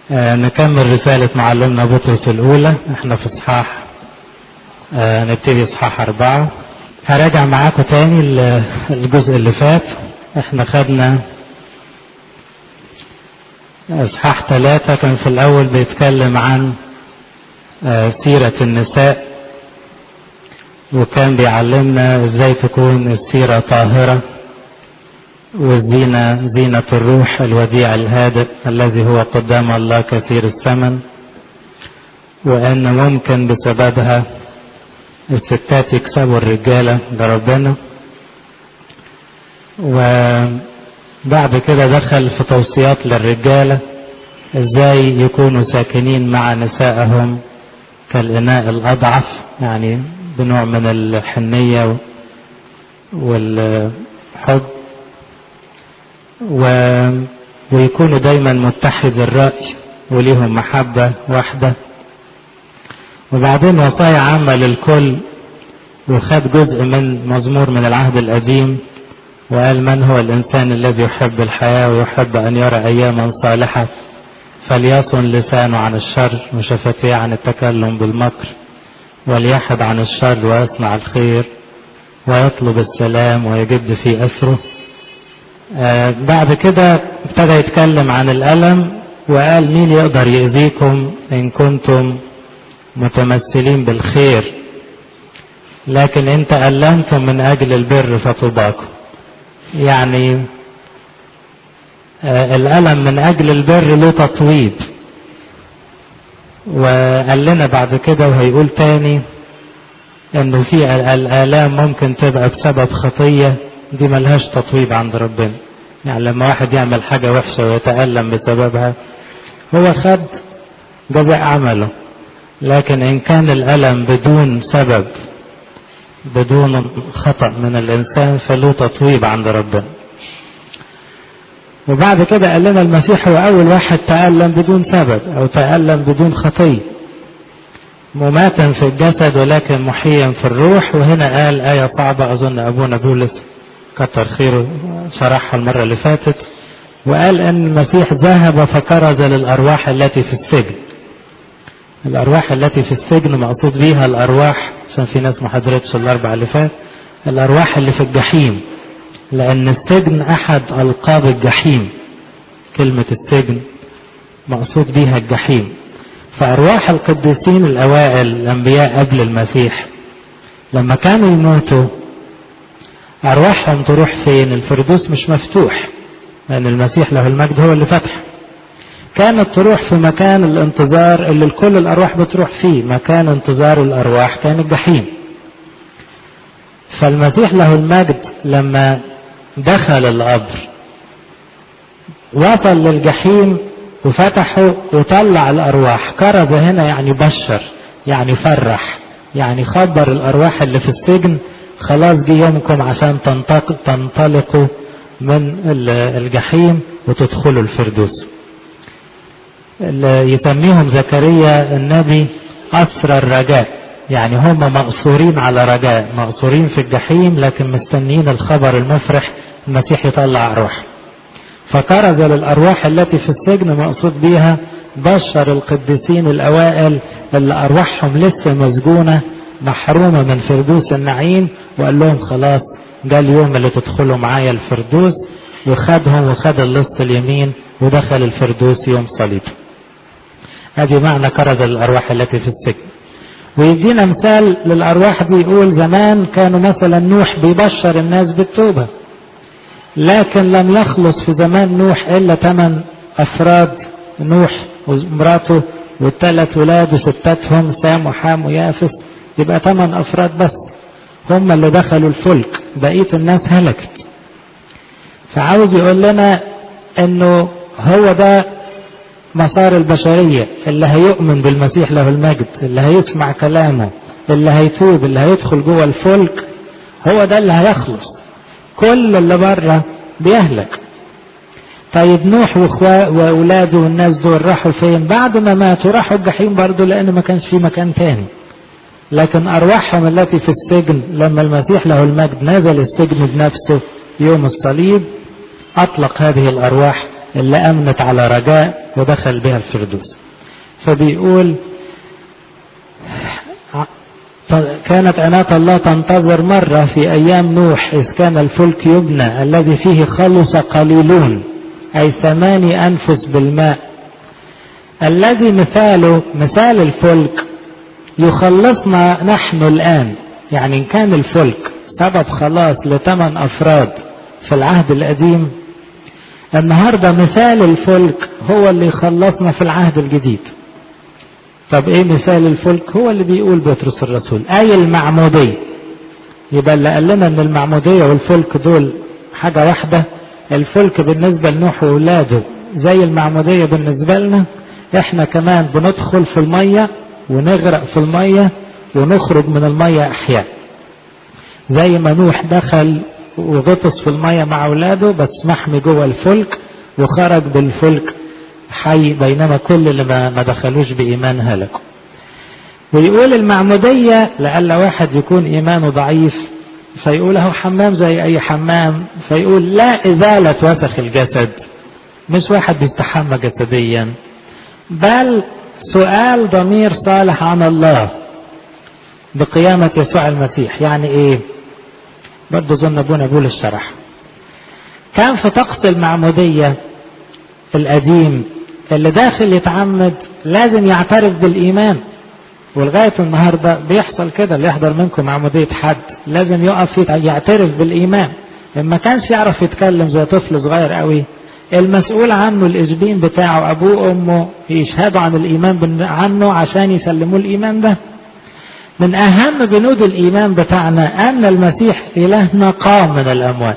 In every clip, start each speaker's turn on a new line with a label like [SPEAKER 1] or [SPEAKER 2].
[SPEAKER 1] آه نكمل رسالة معلمنا بطرس الأولى احنا في إصحاح آه نبتدي إصحاح أربعة هراجع معاكم تاني الجزء اللي فات احنا خدنا إصحاح ثلاثة كان في الأول بيتكلم عن آه سيرة النساء وكان بيعلمنا ازاي تكون السيرة طاهرة والزينة زينة الروح الوديع الهادئ الذي هو قدام الله كثير الثمن وأن ممكن بسببها الستات يكسبوا الرجالة لربنا وبعد كده دخل في توصيات للرجالة ازاي يكونوا ساكنين مع نسائهم كالإناء الأضعف يعني بنوع من الحنية والحب و... ويكونوا دايما متحد الرأي وليهم محبة واحدة وبعدين وصايا عامة للكل وخد جزء من مزمور من العهد القديم وقال من هو الإنسان الذي يحب الحياة ويحب أن يرى أياما صالحة فليصن لسانه عن الشر وشفتيه عن التكلم بالمكر وليحد عن الشر ويصنع الخير ويطلب السلام ويجد في أثره آه بعد كده ابتدى يتكلم عن الألم وقال مين يقدر يأذيكم إن كنتم متمثلين بالخير لكن إن تألمتم من أجل البر فطوباكم يعني آه الألم من أجل البر له تطويب وقال لنا بعد كده وهيقول تاني انه في الآلام ممكن تبقى بسبب خطية دي ملهاش تطويب عند ربنا يعني لما واحد يعمل حاجة وحشة ويتألم بسببها هو خد جزاء عمله لكن إن كان الألم بدون سبب بدون خطأ من الإنسان فله تطويب عند ربنا وبعد كده قال لنا المسيح هو أول واحد تألم بدون سبب أو تألم بدون خطية مماتا في الجسد ولكن محيا في الروح وهنا قال آية صعبة أظن أبونا بولس كتر خيره شرحها المرة اللي فاتت وقال أن المسيح ذهب فكرز للأرواح التي في السجن الأرواح التي في السجن مقصود بيها الأرواح عشان في ناس ما حضرتش الأربع اللي فات الأرواح اللي في الجحيم لأن السجن أحد ألقاب الجحيم كلمة السجن مقصود بيها الجحيم فأرواح القديسين الأوائل الأنبياء قبل المسيح لما كانوا يموتوا أرواحهم تروح فين الفردوس مش مفتوح لأن المسيح له المجد هو اللي فتح كانت تروح في مكان الانتظار اللي كل الأرواح بتروح فيه مكان انتظار الأرواح كان الجحيم فالمسيح له المجد لما دخل القبر وصل للجحيم وفتحه وطلع الأرواح كرز هنا يعني بشر يعني فرح يعني خبر الأرواح اللي في السجن خلاص جه يومكم عشان تنطلقوا من الجحيم وتدخلوا الفردوس يسميهم زكريا النبي أسر الرجاء يعني هم مقصورين على رجاء مقصورين في الجحيم لكن مستنيين الخبر المفرح المسيح يطلع أرواح فكرز للأرواح التي في السجن مقصود بيها بشر القديسين الأوائل اللي أرواحهم لسه مسجونة محرومة من فردوس النعيم وقال لهم خلاص جاء اليوم اللي تدخلوا معايا الفردوس وخدهم وخد اللص اليمين ودخل الفردوس يوم صليب هذه معنى كرز الأرواح التي في السجن ويدينا مثال للأرواح دي يقول زمان كانوا مثلا نوح بيبشر الناس بالتوبة لكن لم يخلص في زمان نوح إلا ثمان أفراد نوح ومراته والثلاث ولاد وستاتهم سام وحام ويافس يبقى ثمان أفراد بس هم اللي دخلوا الفلك بقية الناس هلكت فعاوز يقول لنا انه هو ده مسار البشرية اللي هيؤمن بالمسيح له المجد اللي هيسمع كلامه اللي هيتوب اللي هيدخل جوه الفلك هو ده اللي هيخلص كل اللي بره بيهلك طيب نوح واخواه واولاده والناس دول راحوا فين بعد ما ماتوا راحوا الجحيم برضه لان ما كانش في مكان تاني لكن ارواحهم التي في السجن لما المسيح له المجد نزل السجن بنفسه يوم الصليب اطلق هذه الارواح اللي أمنت على رجاء ودخل بها الفردوس فبيقول كانت عناية الله تنتظر مرة في أيام نوح إذ كان الفلك يبنى الذي فيه خلص قليلون أي ثماني أنفس بالماء الذي مثاله مثال الفلك يخلصنا نحن الآن يعني إن كان الفلك سبب خلاص لثمان أفراد في العهد القديم النهاردة مثال الفلك هو اللي يخلصنا في العهد الجديد طب ايه مثال الفلك هو اللي بيقول بطرس الرسول اي المعمودية يبقى اللي قال لنا ان المعمودية والفلك دول حاجة واحدة الفلك بالنسبة لنوح وولاده زي المعمودية بالنسبة لنا احنا كمان بندخل في المية ونغرق في المية ونخرج من المية احياء زي ما نوح دخل وغطس في المية مع اولاده بس محمي جوه الفلك وخرج بالفلك حي بينما كل اللي ما دخلوش بإيمان هلكوا ويقول المعمودية لعل واحد يكون إيمانه ضعيف فيقول هو حمام زي أي حمام فيقول لا إزالة وسخ الجسد مش واحد بيستحمى جسديا بل سؤال ضمير صالح عن الله بقيامة يسوع المسيح يعني ايه برضه ظن ابونا بول الشرح كان في طقس المعمودية القديم اللي داخل يتعمد لازم يعترف بالإيمان ولغاية النهاردة بيحصل كده اللي يحضر منكم معمودية حد لازم يقف يعترف بالإيمان لما كانش يعرف يتكلم زي طفل صغير قوي المسؤول عنه الإسبين بتاعه أبوه وأمه يشهدوا عن الإيمان عنه عشان يسلموه الإيمان ده من أهم بنود الإيمان بتاعنا أن المسيح إلهنا قام من الأموات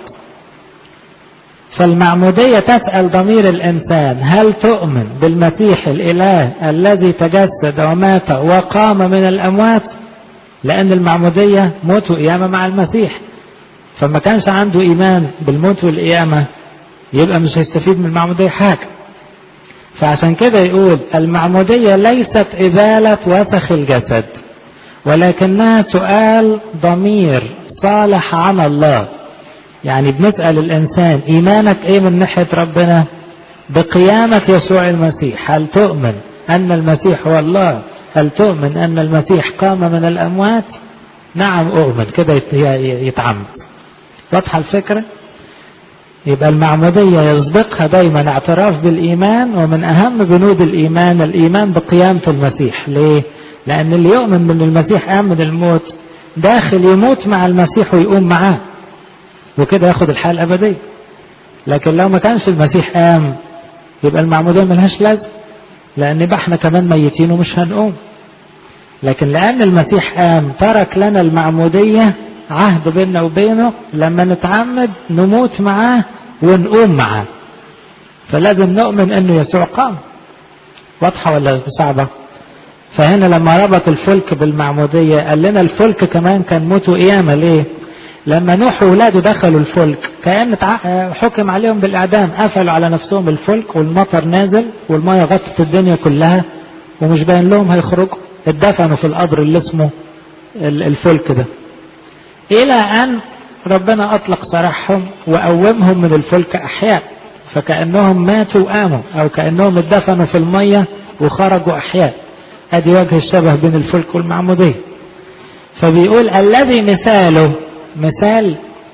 [SPEAKER 1] فالمعمودية تسأل ضمير الإنسان هل تؤمن بالمسيح الإله الذي تجسد ومات وقام من الأموات لأن المعمودية موت وقيامة مع المسيح فما كانش عنده إيمان بالموت والقيامة يبقى مش هيستفيد من المعمودية حاجة فعشان كده يقول المعمودية ليست إزالة وسخ الجسد ولكنها سؤال ضمير صالح عن الله يعني بنسأل الإنسان إيمانك إيه من ناحية ربنا بقيامة يسوع المسيح هل تؤمن أن المسيح هو الله هل تؤمن أن المسيح قام من الأموات نعم أؤمن كده يتعمد واضحة الفكرة يبقى المعمودية يسبقها دايما اعتراف بالإيمان ومن أهم بنود الإيمان الإيمان بقيامة المسيح ليه؟ لأن اللي يؤمن من المسيح قام من الموت داخل يموت مع المسيح ويقوم معاه وكده ياخد الحياة الأبدية لكن لو ما كانش المسيح قام يبقى المعمودية ملهاش لازم لأن يبقى احنا كمان ميتين ومش هنقوم لكن لأن المسيح قام ترك لنا المعمودية عهد بيننا وبينه لما نتعمد نموت معاه ونقوم معاه فلازم نؤمن انه يسوع قام واضحة ولا صعبة فهنا لما ربط الفلك بالمعمودية قال لنا الفلك كمان كان موت وقيامة ليه لما نوح وولاده دخلوا الفلك كأن حكم عليهم بالإعدام قفلوا على نفسهم الفلك والمطر نازل والمية غطت الدنيا كلها ومش باين لهم هيخرجوا اتدفنوا في القبر اللي اسمه الفلك ده إلى أن ربنا أطلق سراحهم وقومهم من الفلك أحياء فكأنهم ماتوا وقاموا أو كأنهم اتدفنوا في المية وخرجوا أحياء أدي وجه الشبه بين الفلك والمعمودية فبيقول الذي مثاله مثال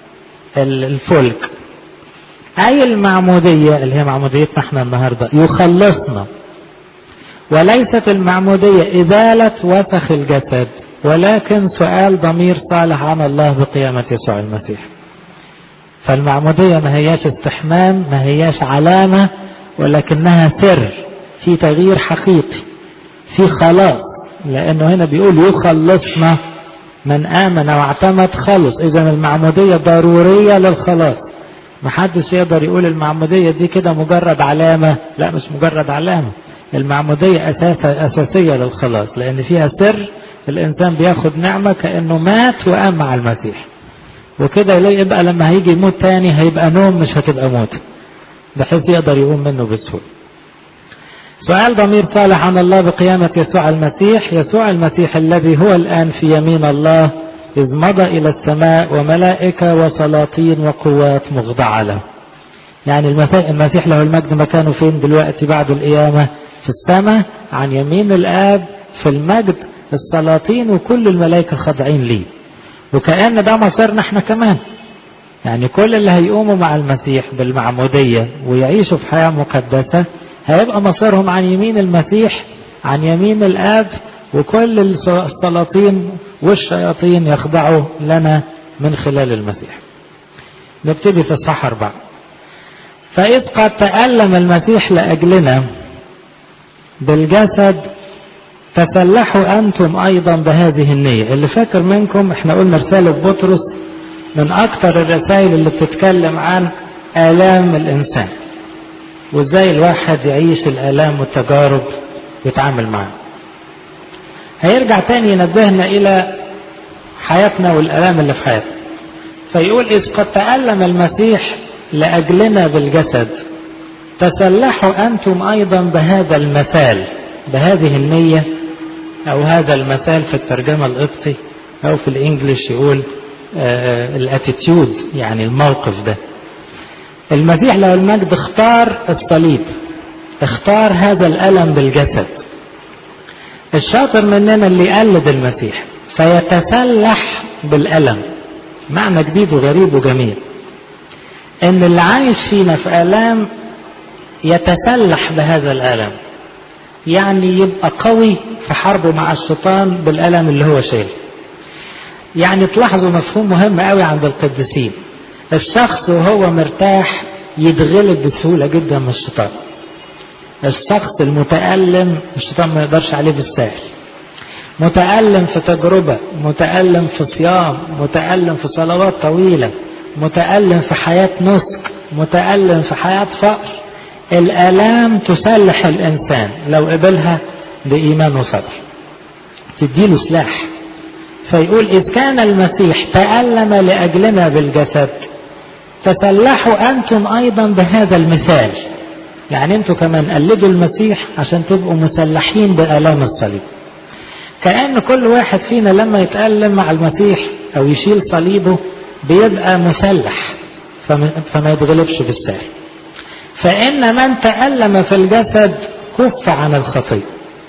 [SPEAKER 1] الفلك أي المعمودية اللي هي معموديتنا احنا النهاردة يخلصنا وليست المعمودية إزالة وسخ الجسد ولكن سؤال ضمير صالح عن الله بقيامة يسوع المسيح فالمعمودية ما هياش استحمام ما هياش علامة ولكنها سر في تغيير حقيقي في خلاص لأنه هنا بيقول يخلصنا من آمن واعتمد خلص إذا المعمودية ضرورية للخلاص محدش يقدر يقول المعمودية دي كده مجرد علامة لا مش مجرد علامة المعمودية أساس أساسية للخلاص لأن فيها سر الإنسان بياخد نعمة كأنه مات وقام مع المسيح وكده يبقى لما هيجي يموت تاني هيبقى نوم مش هتبقى موت بحيث يقدر يقوم منه بسهولة سؤال ضمير صالح عن الله بقيامة يسوع المسيح يسوع المسيح الذي هو الآن في يمين الله إذ مضى إلى السماء وملائكة وسلاطين وقوات مخضعة له يعني المسيح, المسيح له المجد مكانه فين دلوقتي بعد القيامة في السماء عن يمين الآب في المجد السلاطين وكل الملائكة خاضعين ليه وكأن ده مصيرنا احنا كمان يعني كل اللي هيقوموا مع المسيح بالمعمودية ويعيشوا في حياة مقدسة هيبقى مصيرهم عن يمين المسيح عن يمين الآب وكل السلاطين والشياطين يخضعوا لنا من خلال المسيح نبتدي في الصح أربعة فإذ قد تألم المسيح لأجلنا بالجسد تسلحوا أنتم أيضا بهذه النية اللي فاكر منكم احنا قلنا رسالة بطرس من أكثر الرسائل اللي بتتكلم عن آلام الإنسان وإزاي الواحد يعيش الآلام والتجارب ويتعامل معها هيرجع تاني ينبهنا إلى حياتنا والآلام اللي في حياتنا فيقول إذ قد تألم المسيح لأجلنا بالجسد تسلحوا أنتم أيضا بهذا المثال بهذه النية أو هذا المثال في الترجمة القبطي أو في الإنجليش يقول الاتيتيود يعني الموقف ده المسيح له المجد اختار الصليب اختار هذا الألم بالجسد الشاطر مننا اللي يقلد المسيح فيتسلح بالألم معنى جديد وغريب وجميل ان اللي عايش فينا في آلام يتسلح بهذا الألم يعني يبقى قوي في حربه مع الشيطان بالألم اللي هو شايله يعني تلاحظوا مفهوم مهم قوي عند القديسين الشخص وهو مرتاح يتغلب بسهولة جدا من الشيطان الشخص المتألم الشيطان ما يقدرش عليه بالسهل متألم في تجربة متألم في صيام متألم في صلوات طويلة متألم في حياة نسك متألم في حياة فقر الآلام تسلح الإنسان لو قبلها بإيمان وصبر تديله سلاح فيقول إذ كان المسيح تألم لأجلنا بالجسد تسلحوا أنتم أيضا بهذا المثال يعني أنتم كمان قلدوا المسيح عشان تبقوا مسلحين بآلام الصليب كأن كل واحد فينا لما يتألم مع المسيح أو يشيل صليبه بيبقى مسلح فما يتغلبش بالسهل فإن من تألم في الجسد كف عن الخطية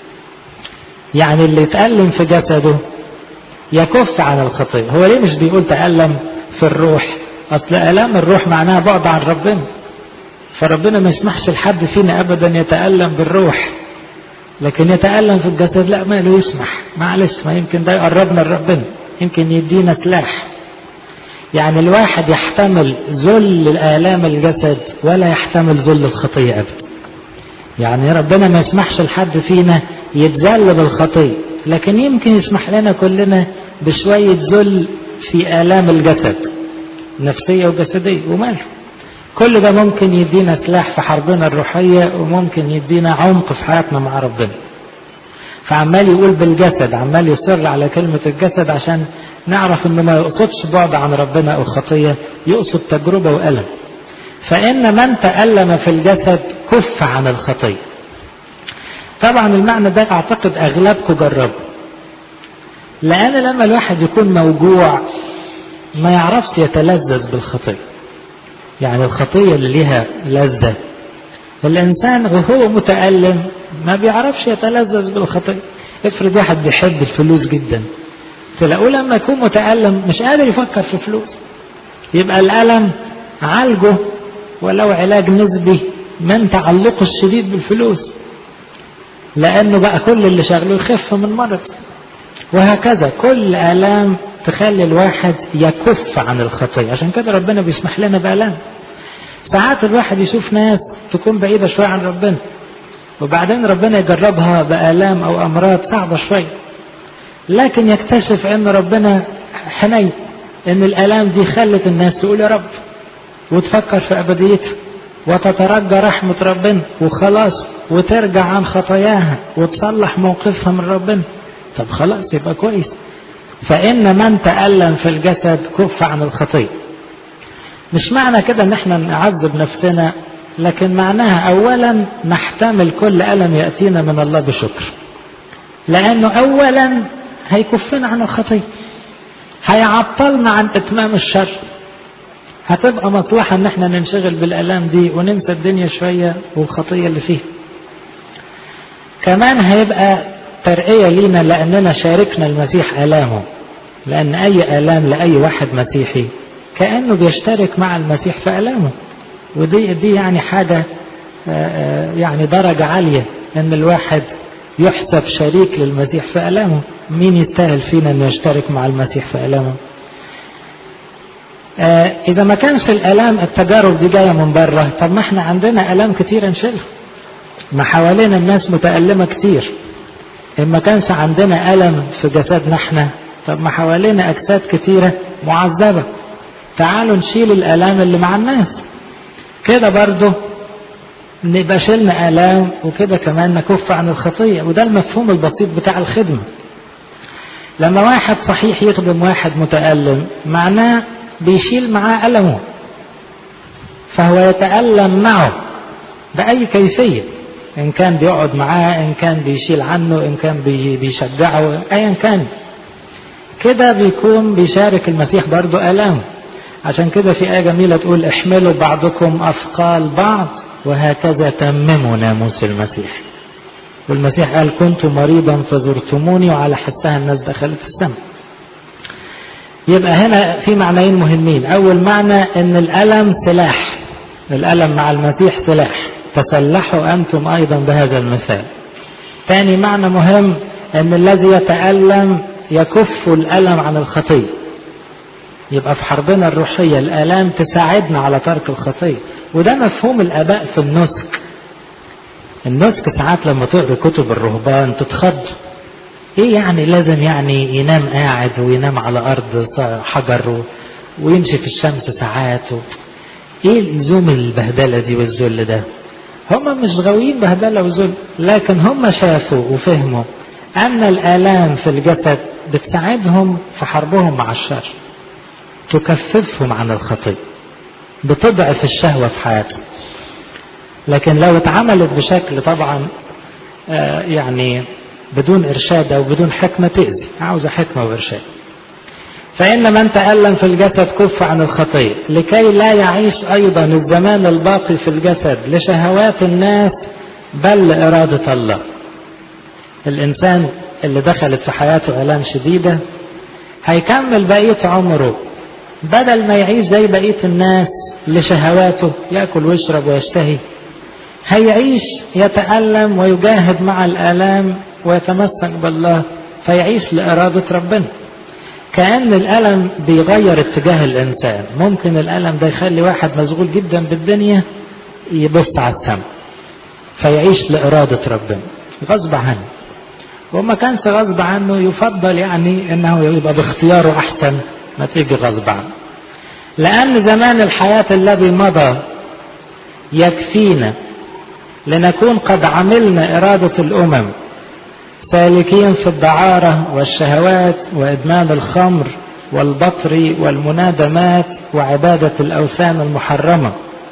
[SPEAKER 1] يعني اللي يتألم في جسده يكف عن الخطية هو ليه مش بيقول تألم في الروح أصل ألام الروح معناها بعد عن ربنا فربنا ما يسمحش لحد فينا أبدا يتألم بالروح لكن يتألم في الجسد لا ما له يسمح معلش ما يمكن ده يقربنا لربنا يمكن يدينا سلاح يعني الواحد يحتمل ذل الآلام الجسد ولا يحتمل ذل الخطية أبدا يعني ربنا ما يسمحش لحد فينا يتذل بالخطية لكن يمكن يسمح لنا كلنا بشوية ذل في آلام الجسد نفسية وجسدية وماله كل ده ممكن يدينا سلاح في حربنا الروحية وممكن يدينا عمق في حياتنا مع ربنا فعمال يقول بالجسد عمال يصر على كلمة الجسد عشان نعرف انه ما يقصدش بعد عن ربنا او خطية يقصد تجربة وألم فإن من تألم في الجسد كف عن الخطية طبعا المعنى ده اعتقد اغلبكم جربوا لان لما الواحد يكون موجوع ما يعرفش يتلذذ بالخطيه يعني الخطيه اللي ليها لذه الانسان وهو متالم ما بيعرفش يتلذذ بالخطيه افرض واحد بيحب الفلوس جدا تلاقوه لما يكون متالم مش قادر يفكر في فلوس يبقى الالم عالجه ولو علاج نسبي من تعلقه الشديد بالفلوس لأنه بقى كل اللي شغله يخف من مرض وهكذا كل آلام تخلي الواحد يكف عن الخطية عشان كده ربنا بيسمح لنا بآلام ساعات الواحد يشوف ناس تكون بعيدة شوية عن ربنا وبعدين ربنا يجربها بآلام أو أمراض صعبة شوية لكن يكتشف أن ربنا حنين أن الآلام دي خلت الناس تقول يا رب وتفكر في أبديتها وتترجى رحمة ربنا وخلاص وترجع عن خطاياها وتصلح موقفها من ربنا طب خلاص يبقى كويس فإن من تألم في الجسد كف عن الخطية مش معنى كده ان احنا نعذب نفسنا لكن معناها اولا نحتمل كل ألم يأتينا من الله بشكر لأنه أولا هيكفنا عن الخطية هيعطلنا عن إتمام الشر هتبقى مصلحة ان احنا ننشغل بالالام دي وننسى الدنيا شوية والخطية اللي فيها كمان هيبقى ترقية لينا لاننا شاركنا المسيح الامه لان اي الام لاي واحد مسيحي كأنه بيشترك مع المسيح في الامه ودي دي يعني حاجة يعني درجة عالية ان الواحد يحسب شريك للمسيح في الامه مين يستاهل فينا انه يشترك مع المسيح في الامه آه إذا ما كانش الآلام التجارب دي جاية من بره طب ما احنا عندنا آلام كتير نشيلها ما حوالينا الناس متألمة كتير إن ما كانش عندنا ألم في جسدنا احنا طب ما حوالينا أجساد كتيرة معذبة تعالوا نشيل الآلام اللي مع الناس كده برضه نبقى شلنا آلام وكده كمان نكف عن الخطية وده المفهوم البسيط بتاع الخدمة لما واحد صحيح يخدم واحد متألم معناه بيشيل معاه ألمه فهو يتألم معه بأي كيفية إن كان بيقعد معاه إن كان بيشيل عنه إن كان بيشجعه أيا كان كده بيكون بيشارك المسيح برضو ألامه عشان كده في آية جميلة تقول احملوا بعضكم أثقال بعض وهكذا تمموا ناموس المسيح والمسيح قال كنت مريضا فزرتموني وعلى حسها الناس دخلت السماء يبقى هنا في معنيين مهمين أول معنى أن الألم سلاح الألم مع المسيح سلاح تسلحوا أنتم أيضا بهذا المثال ثاني معنى مهم أن الذي يتألم يكف الألم عن الخطية يبقى في حربنا الروحية الآلام تساعدنا على ترك الخطية وده مفهوم الآباء في النسك النسك ساعات لما تقرا كتب الرهبان تتخض ايه يعني لازم يعني ينام قاعد وينام على ارض حجر ويمشي في الشمس ساعات و... ايه لزوم البهدله دي والذل ده هم مش غاويين بهدله وذل لكن هم شافوا وفهموا ان الالام في الجسد بتساعدهم في حربهم مع الشر تكففهم عن الخطيه بتضعف الشهوه في حياتهم لكن لو اتعملت بشكل طبعا آه يعني بدون إرشاد أو بدون حكمة تأذي عاوزة حكمة وإرشاد فإن من تألم في الجسد كف عن الخطية لكي لا يعيش أيضا الزمان الباقي في الجسد لشهوات الناس بل لإرادة الله الإنسان اللي دخلت في حياته آلام شديدة هيكمل بقية عمره بدل ما يعيش زي بقية الناس لشهواته يأكل ويشرب ويشتهي هيعيش يتألم ويجاهد مع الآلام ويتمسك بالله فيعيش لإرادة ربنا كأن الألم بيغير اتجاه الإنسان ممكن الألم ده يخلي واحد مشغول جدا بالدنيا يبص على السماء فيعيش لإرادة ربنا غصب عنه وما كانش غصب عنه يفضل يعني انه يبقى باختياره احسن ما تيجي غصب عنه لان زمان الحياة الذي مضى يكفينا لنكون قد عملنا إرادة الأمم سالكين في الدعارة والشهوات وإدمان الخمر والبطر والمنادمات وعبادة الأوثان المحرمة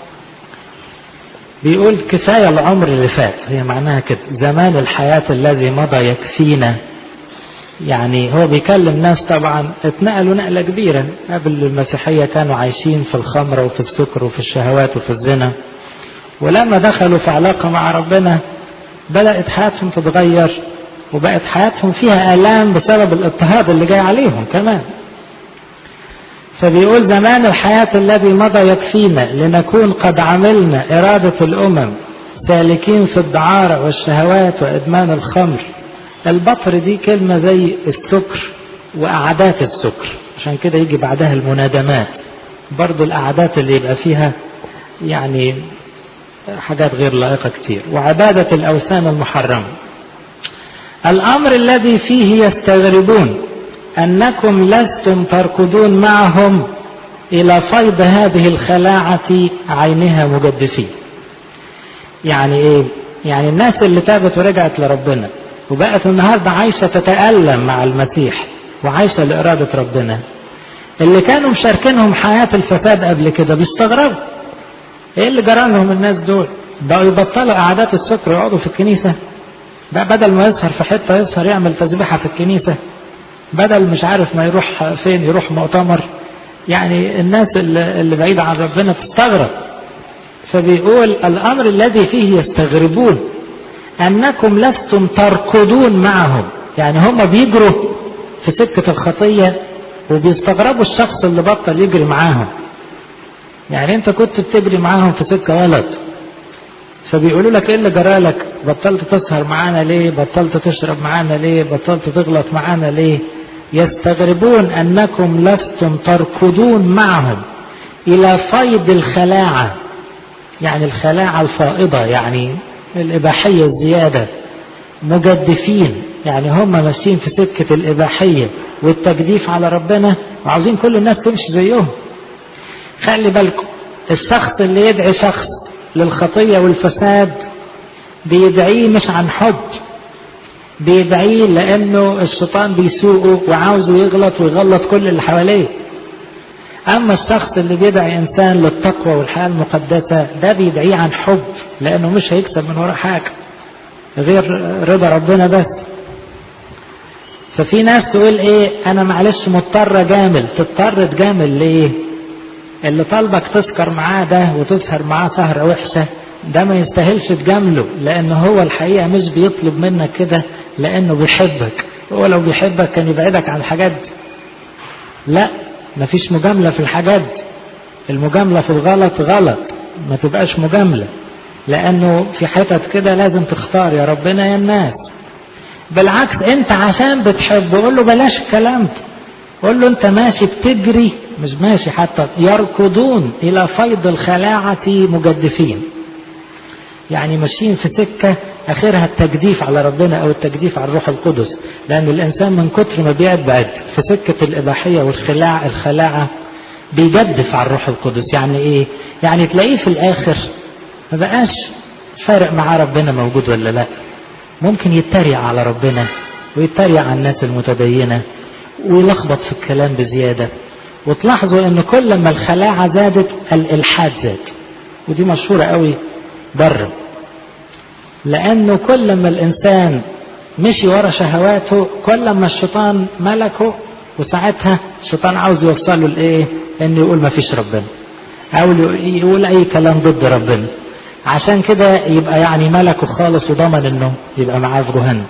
[SPEAKER 1] بيقول كفاية العمر اللي فات هي معناها كده زمان الحياة الذي مضى يكفينا يعني هو بيكلم ناس طبعا اتنقلوا نقلة كبيرة قبل المسيحية كانوا عايشين في الخمر وفي السكر وفي الشهوات وفي الزنا ولما دخلوا في علاقة مع ربنا بدأت حياتهم تتغير وبقت حياتهم فيها آلام بسبب الاضطهاد اللي جاي عليهم كمان فبيقول زمان الحياة الذي مضى يكفينا لنكون قد عملنا إرادة الأمم سالكين في الدعارة والشهوات وإدمان الخمر البطر دي كلمة زي السكر وقعدات السكر عشان كده يجي بعدها المنادمات برضو القعدات اللي يبقى فيها يعني حاجات غير لائقة كتير وعبادة الأوثان المحرمة الأمر الذي فيه يستغربون أنكم لستم تركضون معهم إلى فيض هذه الخلاعة عينها مجدفين يعني إيه؟ يعني الناس اللي تابت ورجعت لربنا وبقت النهاردة عايشة تتألم مع المسيح وعايشة لإرادة ربنا اللي كانوا مشاركينهم حياة الفساد قبل كده بيستغربوا ايه اللي جرى لهم الناس دول بقوا يبطلوا قعدات السكر ويقعدوا في الكنيسة بقى بدل ما يسهر في حتة يسهر يعمل تسبيحة في الكنيسة بدل مش عارف ما يروح فين يروح مؤتمر يعني الناس اللي بعيدة عن ربنا تستغرب فبيقول الأمر الذي فيه يستغربون أنكم لستم تركضون معهم يعني هم بيجروا في سكة الخطية وبيستغربوا الشخص اللي بطل يجري معاهم يعني انت كنت بتجري معاهم في سكة غلط فبيقولوا لك ايه اللي جرالك بطلت تسهر معانا ليه بطلت تشرب معانا ليه بطلت تغلط معانا ليه يستغربون انكم لستم تركضون معهم الى فيض الخلاعة يعني الخلاعة الفائضة يعني الاباحية الزيادة مجدفين يعني هم ماشيين في سكة الاباحية والتجديف على ربنا وعاوزين كل الناس تمشي زيهم خلي بالكم الشخص اللي يدعي شخص للخطية والفساد بيدعيه مش عن حب بيدعيه لأنه الشيطان بيسوقه وعاوزه يغلط ويغلط كل اللي حواليه أما الشخص اللي بيدعي إنسان للتقوى والحياة المقدسة ده بيدعيه عن حب لأنه مش هيكسب من ورا حاجة غير رضا ربنا بس ففي ناس تقول ايه انا معلش مضطر جامل تضطر تجامل ليه اللي طالبك تسكر معاه ده وتسهر معاه سهرة وحشة ده ما يستاهلش تجامله لأن هو الحقيقة مش بيطلب منك كده لأنه بيحبك هو لو بيحبك كان يبعدك عن الحاجات دي لا مفيش مجاملة في الحاجات دي المجاملة في الغلط غلط ما تبقاش مجاملة لأنه في حتت كده لازم تختار يا ربنا يا الناس بالعكس انت عشان بتحبه قول له بلاش الكلام ده قول له انت ماشي بتجري مش ماشي حتى يركضون الى فيض الخلاعة مجدفين يعني ماشيين في سكة اخرها التجديف على ربنا او التجديف على الروح القدس لان الانسان من كتر ما بيبعد في سكة الاباحية والخلاع الخلاعة بيجدف على الروح القدس يعني ايه يعني تلاقيه في الاخر ما بقاش فارق معاه ربنا موجود ولا لا ممكن يتريق على ربنا ويتريق على الناس المتدينة ويلخبط في الكلام بزيادة وتلاحظوا ان كل ما الخلاعة زادت الالحاد زاد ودي مشهورة قوي بره لانه كل ما الانسان مشي ورا شهواته كل ما الشيطان ملكه وساعتها الشيطان عاوز يوصله لايه انه يقول ما فيش ربنا او يقول اي كلام ضد ربنا عشان كده يبقى يعني ملكه خالص وضمن انه يبقى معاه في جهنم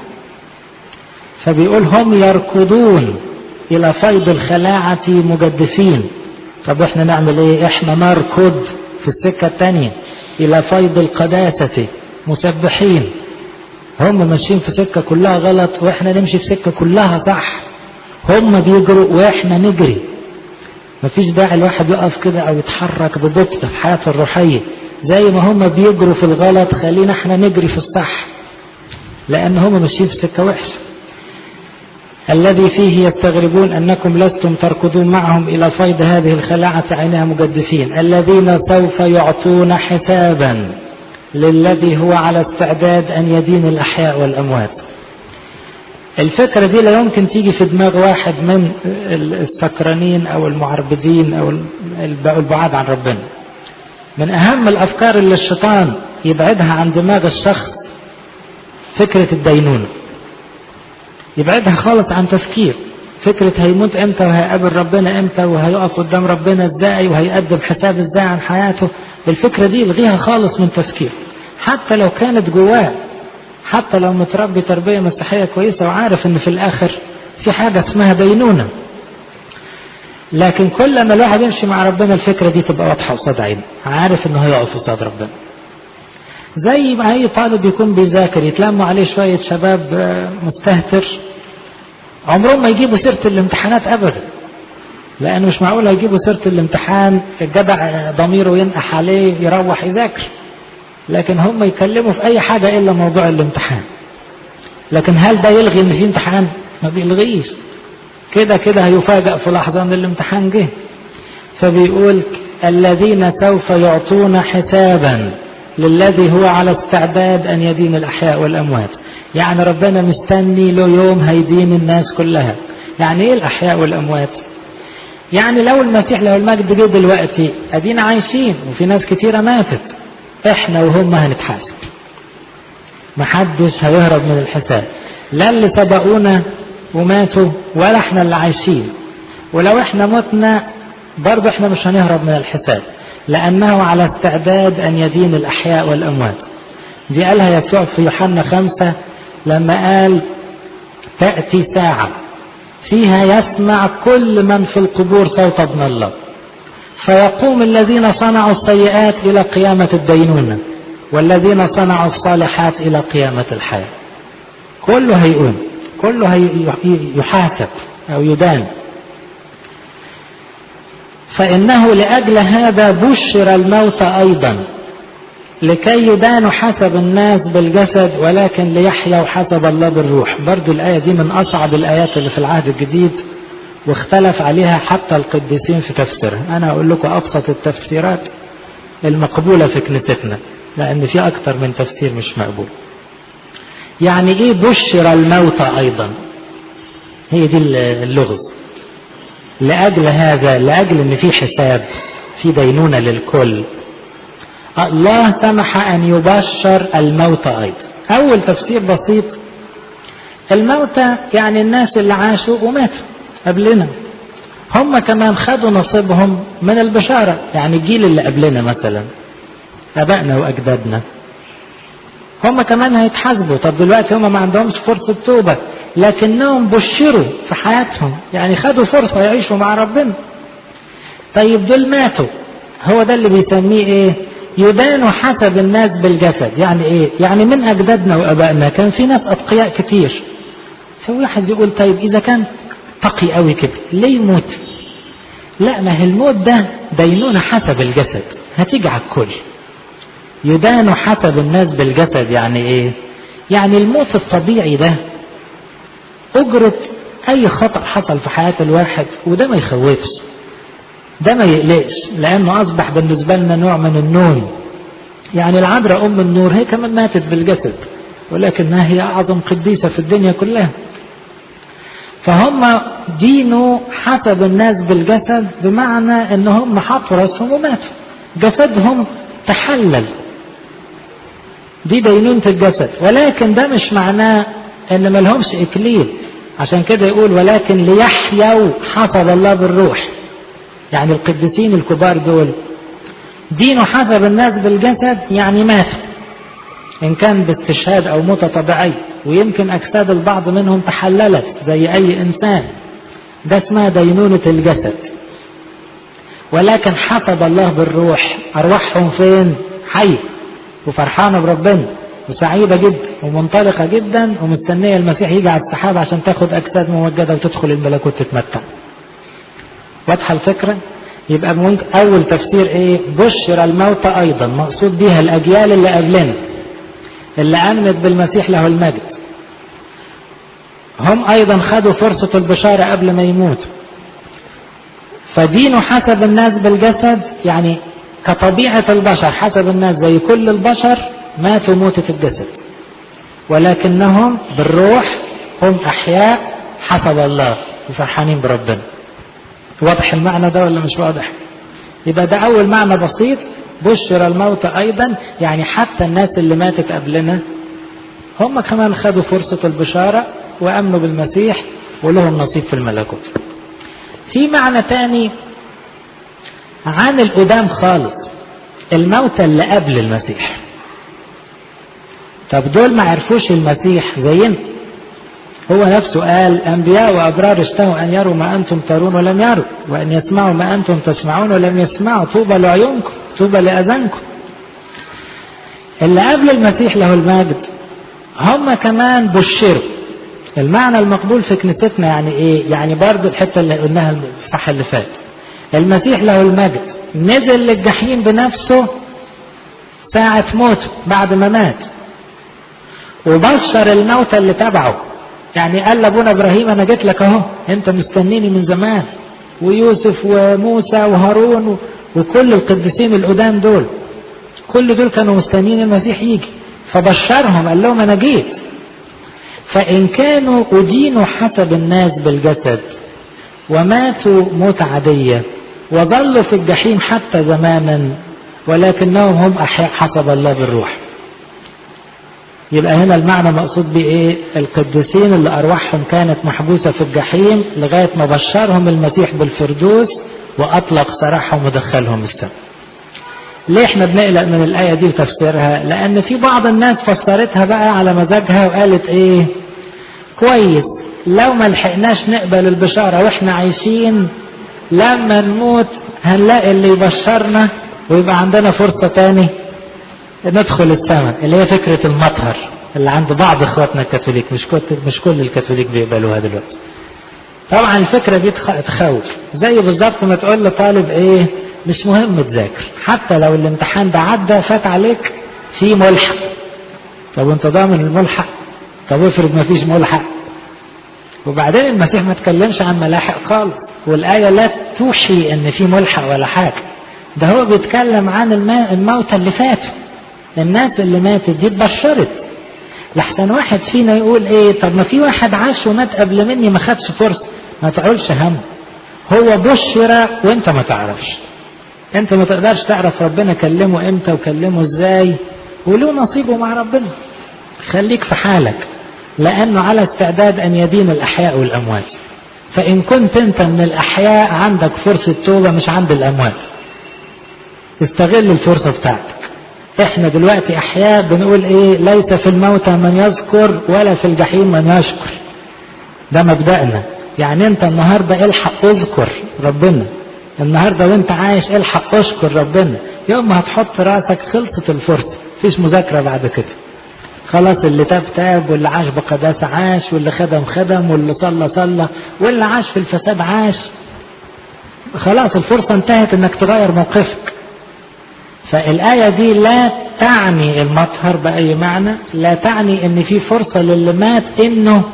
[SPEAKER 1] فبيقول هم يركضون الى فيض الخلاعة مجدفين طب احنا نعمل ايه احنا نركض في السكة التانية الى فيض القداسة مسبحين هم ماشيين في سكة كلها غلط واحنا نمشي في سكة كلها صح هم بيجروا واحنا نجري مفيش داعي الواحد يقف كده او يتحرك ببطء في حياته الروحية زي ما هم بيجروا في الغلط خلينا احنا نجري في الصح لان هم ماشيين في سكة وحشة الذي فيه يستغربون أنكم لستم تركضون معهم إلى فيض هذه الخلاعة عينها مجدفين الذين سوف يعطون حسابا للذي هو على استعداد أن يدين الأحياء والأموات الفكرة دي لا يمكن تيجي في دماغ واحد من السكرانين أو المعربدين أو البعاد عن ربنا من أهم الأفكار اللي الشيطان يبعدها عن دماغ الشخص فكرة الدينونة يبعدها خالص عن تفكير فكرة هيموت امتى وهيقابل ربنا امتى وهيقف قدام ربنا ازاي وهيقدم حساب ازاي عن حياته الفكرة دي يلغيها خالص من تفكير حتى لو كانت جواه حتى لو متربي تربية مسيحية كويسة وعارف ان في الاخر في حاجة اسمها دينونة لكن كل ما الواحد يمشي مع ربنا الفكرة دي تبقى واضحة قصاد عينه عارف انه هيقف قصاد ربنا زي ما اي طالب يكون بيذاكر يتلموا عليه شوية شباب مستهتر عمرهم ما يجيبوا سيرة الامتحانات ابدا لانه مش معقول هيجيبوا سيرة الامتحان الجدع ضميره ينقح عليه يروح يذاكر لكن هم يكلموا في اي حاجة الا موضوع الامتحان لكن هل ده يلغي ان في امتحان ما بيلغيش كده كده هيفاجأ في لحظة ان الامتحان جه فبيقول الذين سوف يعطون حسابا للذي هو على استعداد أن يدين الأحياء والأموات يعني ربنا مستني له يوم هيدين الناس كلها يعني إيه الأحياء والأموات يعني لو المسيح له المجد جه دلوقتي أدينا عايشين وفي ناس كتيرة ماتت إحنا وهم هنتحاسب محدش هيهرب من الحساب لا اللي سبقونا وماتوا ولا احنا اللي عايشين ولو احنا متنا برضه احنا مش هنهرب من الحساب لأنه على استعداد أن يدين الأحياء والأموات دي قالها يسوع في يوحنا خمسة لما قال تأتي ساعة فيها يسمع كل من في القبور صوت ابن الله فيقوم الذين صنعوا السيئات إلى قيامة الدينونة والذين صنعوا الصالحات إلى قيامة الحياة كله هيقوم كله يحاسب أو يدان فإنه لأجل هذا بشر الموت أيضا لكي يدانوا حسب الناس بالجسد ولكن ليحيوا حسب الله بالروح برضو الآية دي من أصعب الآيات اللي في العهد الجديد واختلف عليها حتى القديسين في تفسيرها أنا أقول لكم أبسط التفسيرات المقبولة في كنيستنا لأن في أكثر من تفسير مش مقبول يعني إيه بشر الموت أيضا هي دي اللغز لأجل هذا لأجل أن في حساب في دينونة للكل الله سمح أن يبشر الموت أيضا أول تفسير بسيط الموتى يعني الناس اللي عاشوا وماتوا قبلنا هم كمان خدوا نصيبهم من البشارة يعني الجيل اللي قبلنا مثلا أبائنا وأجدادنا هم كمان هيتحاسبوا طب دلوقتي هم ما عندهمش فرصة توبة لكنهم بشروا في حياتهم يعني خدوا فرصة يعيشوا مع ربنا طيب دول ماتوا هو ده اللي بيسميه ايه يدانوا حسب الناس بالجسد يعني ايه يعني من اجدادنا وابائنا كان في ناس اتقياء كتير فواحد يقول طيب اذا كان تقي قوي كده ليه يموت لا ما هي الموت ده دينونة حسب الجسد هتيجي على الكل يدان حسب الناس بالجسد يعني ايه يعني الموت الطبيعي ده اجرة اي خطأ حصل في حياة الواحد وده ما يخوفش ده ما يقلقش لانه اصبح بالنسبة لنا نوع من النوم يعني العذراء ام النور هي كمان ماتت بالجسد ولكنها هي اعظم قديسة في الدنيا كلها فهم دينوا حسب الناس بالجسد بمعنى ان هم حطوا راسهم وماتوا جسدهم تحلل دي دينونة الجسد ولكن ده مش معناه ان ملهمش اكليل عشان كده يقول ولكن ليحيوا حسب الله بالروح يعني القديسين الكبار دول دينوا حسب الناس بالجسد يعني ماتوا ان كان باستشهاد او موتة طبيعية ويمكن اجساد البعض منهم تحللت زي اي انسان ده اسمها دينونة الجسد ولكن حسب الله بالروح ارواحهم فين حي وفرحانة بربنا وسعيدة جدا ومنطلقة جدا ومستنية المسيح يجي على السحاب عشان تاخد أجساد ممجدة وتدخل الملكوت تتمتع واضحة الفكرة يبقى ممكن أول تفسير إيه بشر الموت أيضا مقصود بيها الأجيال اللي قبلنا اللي آمنت بالمسيح له المجد هم أيضا خدوا فرصة البشارة قبل ما يموتوا فدينوا حسب الناس بالجسد يعني كطبيعة البشر حسب الناس زي كل البشر ماتوا موتة الجسد ولكنهم بالروح هم أحياء حسب الله وفرحانين بربنا واضح المعنى ده ولا مش واضح يبقى ده أول معنى بسيط بشر الموت أيضا يعني حتى الناس اللي ماتت قبلنا هم كمان خدوا فرصة البشارة وأمنوا بالمسيح ولهم نصيب في الملكوت في معنى تاني عن القدام خالص الموتى اللي قبل المسيح طب دول ما عرفوش المسيح زينا هو نفسه قال أنبياء وأبرار اشتهوا أن يروا ما أنتم ترون ولم يروا وأن يسمعوا ما أنتم تسمعون ولم يسمعوا طوبى لعيونكم طوبى لأذانكم اللي قبل المسيح له المجد هم كمان بشروا المعنى المقبول في كنيستنا يعني ايه يعني برضو الحته اللي قلناها الصح اللي فات المسيح له المجد نزل للجحيم بنفسه ساعة موته بعد ما مات وبشر الموتى اللي تبعه يعني قال لابونا ابراهيم انا جيت لك اهو انت مستنيني من زمان ويوسف وموسى وهارون وكل القديسين القدام دول كل دول كانوا مستنيين المسيح يجي فبشرهم قال لهم انا جيت فان كانوا ادينوا حسب الناس بالجسد وماتوا موت عاديه وظلوا في الجحيم حتى زمانا ولكنهم هم احياء حسب الله بالروح يبقى هنا المعنى مقصود بايه القديسين اللي ارواحهم كانت محبوسه في الجحيم لغايه ما بشرهم المسيح بالفردوس وأطلق سراحهم ودخلهم السماء ليه احنا بنقلق من الآية دي وتفسيرها لأن في بعض الناس فسرتها بقى على مزاجها وقالت ايه كويس لو ما لحقناش نقبل البشارة واحنا عايشين لما نموت هنلاقي اللي يبشرنا ويبقى عندنا فرصة تاني ندخل السماء اللي هي فكرة المطهر اللي عند بعض اخواتنا الكاثوليك مش كل مش كل الكاثوليك بيقبلوها دلوقتي طبعا الفكرة دي تخوف زي بالظبط ما تقول لطالب ايه مش مهم تذاكر حتى لو الامتحان ده عدى فات عليك في ملحق طب انت ضامن الملحق طب افرض ما فيش ملحق وبعدين المسيح ما تكلمش عن ملاحق خالص والآية لا توحي ان في ملحق ولا حاجة ده هو بيتكلم عن الموتى اللي فاتوا الناس اللي ماتت دي اتبشرت لحسن واحد فينا يقول ايه طب ما في واحد عاش ومات قبل مني ما خدش فرصة ما تعولش هم هو بشر وانت ما تعرفش انت ما تقدرش تعرف ربنا كلمه امتى وكلمه ازاي وله نصيبه مع ربنا خليك في حالك لانه على استعداد ان يدين الاحياء والاموات فان كنت انت من الاحياء عندك فرصة توبة مش عند الاموات استغل الفرصة بتاعتك احنا دلوقتي احياء بنقول ايه ليس في الموتى من يذكر ولا في الجحيم من يشكر ده مبدأنا يعني انت النهاردة الحق اذكر ربنا النهاردة وانت عايش الحق اشكر ربنا يوم ما هتحط راسك خلصت الفرصة مفيش مذاكرة بعد كده خلاص اللي تاب تاب واللي عاش بقداسة عاش واللي خدم خدم واللي صلى صلى واللي عاش في الفساد عاش خلاص الفرصة انتهت انك تغير موقفك فالآية دي لا تعني المطهر بأي معنى لا تعني ان في فرصة للي مات انه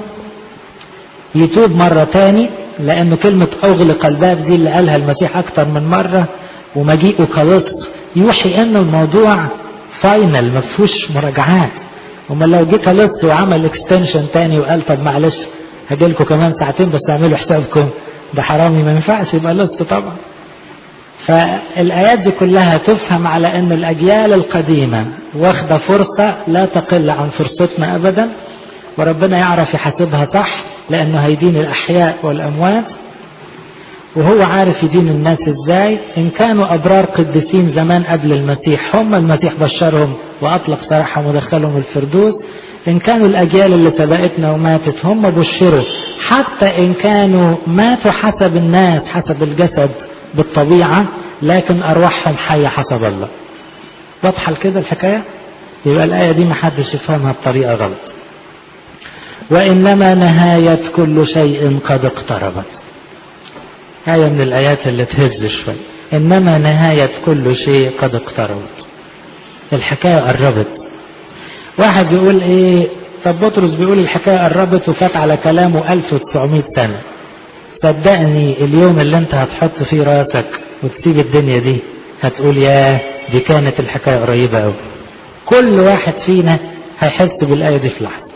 [SPEAKER 1] يتوب مرة تاني لأنه كلمة أغلق الباب دي اللي قالها المسيح أكتر من مرة ومجيئه كلص يوحي أن الموضوع فاينل ما فيهوش مراجعات وما لو جه كلص وعمل اكستنشن تاني وقال طب معلش هاجي لكم كمان ساعتين بس اعملوا حسابكم ده حرامي ما ينفعش يبقى لص طبعا فالآيات دي كلها تفهم على أن الأجيال القديمة واخدة فرصة لا تقل عن فرصتنا أبدا وربنا يعرف يحاسبها صح لأنه هيدين الأحياء والأموات وهو عارف يدين الناس ازاي ان كانوا ابرار قديسين زمان قبل المسيح هم المسيح بشرهم واطلق سراحهم ودخلهم الفردوس ان كانوا الاجيال اللي سبقتنا وماتت هم بشروا حتى ان كانوا ماتوا حسب الناس حسب الجسد بالطبيعة لكن ارواحهم حية حسب الله واضحة كده الحكاية يبقى الآية دي محدش يفهمها بطريقة غلط وإنما نهاية كل شيء قد اقتربت آية من الآيات اللي تهز شوي إنما نهاية كل شيء قد اقتربت الحكاية قربت واحد يقول إيه طب بطرس بيقول الحكاية قربت وفات على كلامه 1900 سنة صدقني اليوم اللي انت هتحط فيه راسك وتسيب الدنيا دي هتقول يا دي كانت الحكاية قريبة قوي كل واحد فينا هيحس بالآية دي في لحظة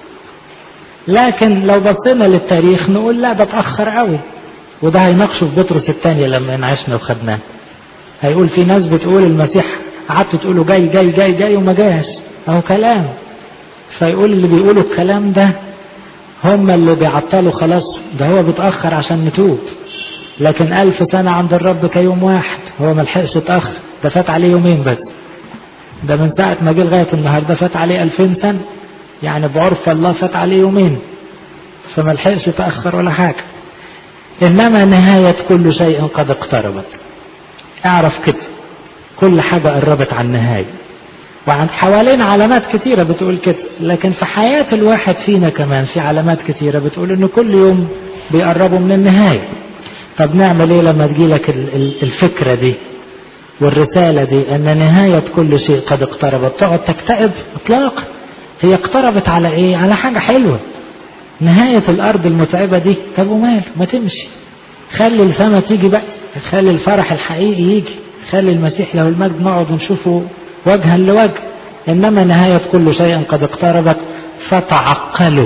[SPEAKER 1] لكن لو بصينا للتاريخ نقول لا ده اتأخر قوي وده هيناقشه في بطرس الثانية لما انعشنا وخدناه هيقول في ناس بتقول المسيح قعدتوا تقولوا جاي جاي جاي جاي وما جاش اهو كلام فيقول اللي بيقولوا الكلام ده هم اللي بيعطلوا خلاص ده هو بيتأخر عشان نتوب لكن ألف سنة عند الرب كيوم واحد هو ملحقش اتأخر ده فات عليه يومين بس ده من ساعة ما جه لغاية النهاردة فات عليه ألفين سنة يعني بعرف الله فات عليه يومين فملحقش يتأخر ولا حاجة إنما نهاية كل شيء قد اقتربت اعرف كده كل حاجة قربت عن النهاية وعند حوالينا علامات كتيرة بتقول كده لكن في حياة الواحد فينا كمان في علامات كتيرة بتقول إنه كل يوم بيقربوا من النهاية طب نعمل إيه لما تجيلك الفكرة دي والرسالة دي أن نهاية كل شيء قد اقتربت تقعد تكتئب إطلاقا هي اقتربت على إيه؟ على حاجة حلوة نهاية الأرض المتعبة دي طب ومال ما تمشي خلي السما تيجي بقى خلي الفرح الحقيقي يجي خلي المسيح له المجد نقعد ونشوفه وجها لوجه إنما نهاية كل شيء قد اقتربت فتعقلوا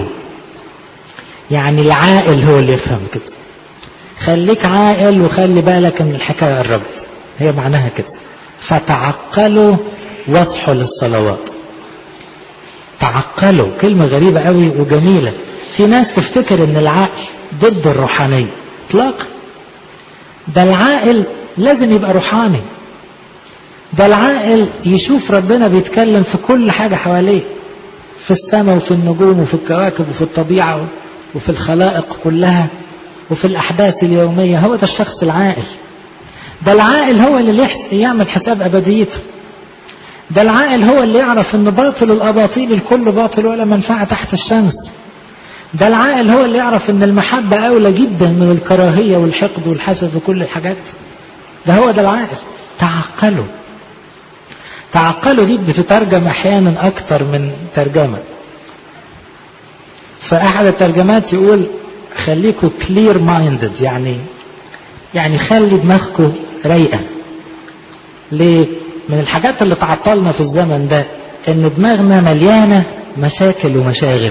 [SPEAKER 1] يعني العاقل هو اللي يفهم كده خليك عاقل وخلي بالك ان الحكاية قربت هي معناها كده فتعقلوا واصحوا للصلوات تعقلوا كلمة غريبة قوي وجميلة في ناس تفتكر ان العقل ضد الروحانية اطلاقا ده العاقل لازم يبقى روحاني ده العاقل يشوف ربنا بيتكلم في كل حاجة حواليه في السماء وفي النجوم وفي الكواكب وفي الطبيعة وفي الخلائق كلها وفي الأحداث اليومية هو ده الشخص العاقل ده العاقل هو اللي يعمل حساب أبديته ده العاقل هو اللي يعرف ان باطل الاباطيل الكل باطل ولا منفعه تحت الشمس ده العاقل هو اللي يعرف ان المحبه اولى جدا من الكراهيه والحقد والحسد وكل الحاجات ده هو ده العاقل تعقلوا تعقلوا دي بتترجم احيانا اكتر من ترجمه فاحد الترجمات يقول خليكوا كلير مايندد يعني يعني خلي دماغكم رايقه ليه من الحاجات اللي تعطلنا في الزمن ده ان دماغنا مليانة مشاكل ومشاغل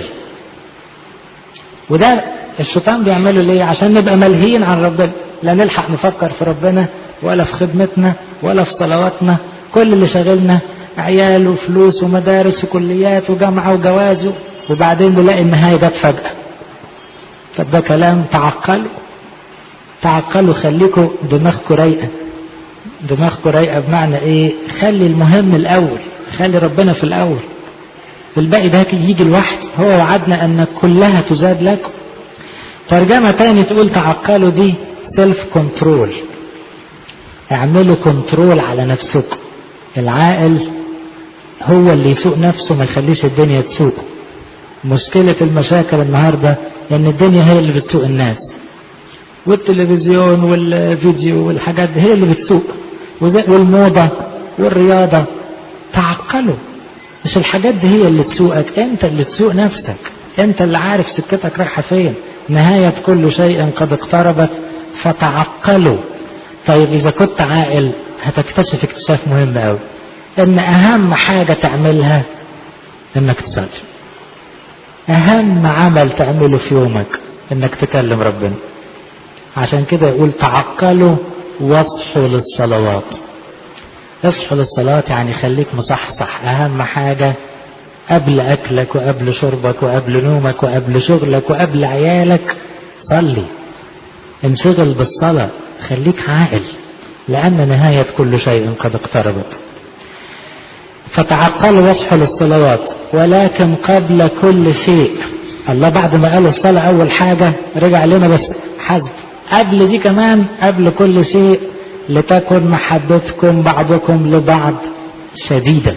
[SPEAKER 1] وده الشيطان بيعمله ليه عشان نبقى ملهيين عن ربنا لا نلحق نفكر في ربنا ولا في خدمتنا ولا في صلواتنا كل اللي شاغلنا عيال وفلوس ومدارس وكليات وجامعة وجواز وبعدين نلاقي النهاية جت فجأة طب ده كلام تعقلوا تعقلوا خليكوا دماغكم رايقة دماغكم رايقة بمعنى ايه خلي المهم الاول خلي ربنا في الاول الباقي ده يجي لوحده هو وعدنا ان كلها تزاد لكم ترجمة تاني تقول تعقلوا دي سيلف كنترول اعملوا كنترول على نفسكم العاقل هو اللي يسوق نفسه ما يخليش الدنيا تسوق مشكلة المشاكل النهاردة ان الدنيا هي اللي بتسوق الناس والتلفزيون والفيديو والحاجات دي هي اللي بتسوق والموضة والرياضة تعقلوا مش الحاجات دي هي اللي تسوقك انت اللي تسوق نفسك انت اللي عارف سكتك رايحة فين نهاية كل شيء قد اقتربت فتعقلوا طيب اذا كنت عاقل هتكتشف اكتشاف مهم قوي ان اهم حاجة تعملها انك تصلي اهم عمل تعمله في يومك انك تكلم ربنا عشان كده يقول تعقلوا واصحوا للصلوات اصحوا للصلاة يعني خليك مصحصح اهم حاجة قبل اكلك وقبل شربك وقبل نومك وقبل شغلك وقبل عيالك صلي انشغل بالصلاة خليك عاقل لأن نهاية كل شيء قد اقتربت فتعقلوا واصحوا للصلوات ولكن قبل كل شيء الله بعد ما قال الصلاة أول حاجة رجع لنا بس حسب قبل دي كمان قبل كل شيء لتكن محبتكم بعضكم لبعض شديدة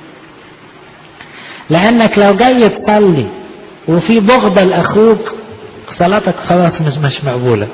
[SPEAKER 1] لأنك لو جاي تصلي وفي بغضة لأخوك صلاتك خلاص مش مش مقبولة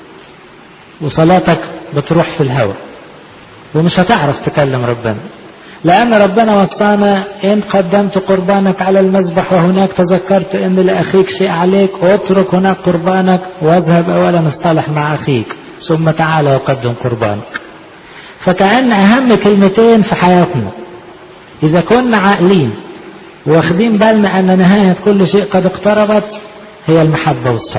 [SPEAKER 1] وصلاتك بتروح في الهواء ومش هتعرف تكلم ربنا لأن ربنا وصانا إن قدمت قربانك على المذبح وهناك تذكرت أن لأخيك شيء عليك اترك هناك قربانك واذهب أولا اصطلح مع أخيك ثم تعال وقدم قربانك فكأن أهم كلمتين في حياتنا إذا كنا عاقلين واخدين بالنا أن نهاية كل شيء قد اقتربت هي المحبة والصبر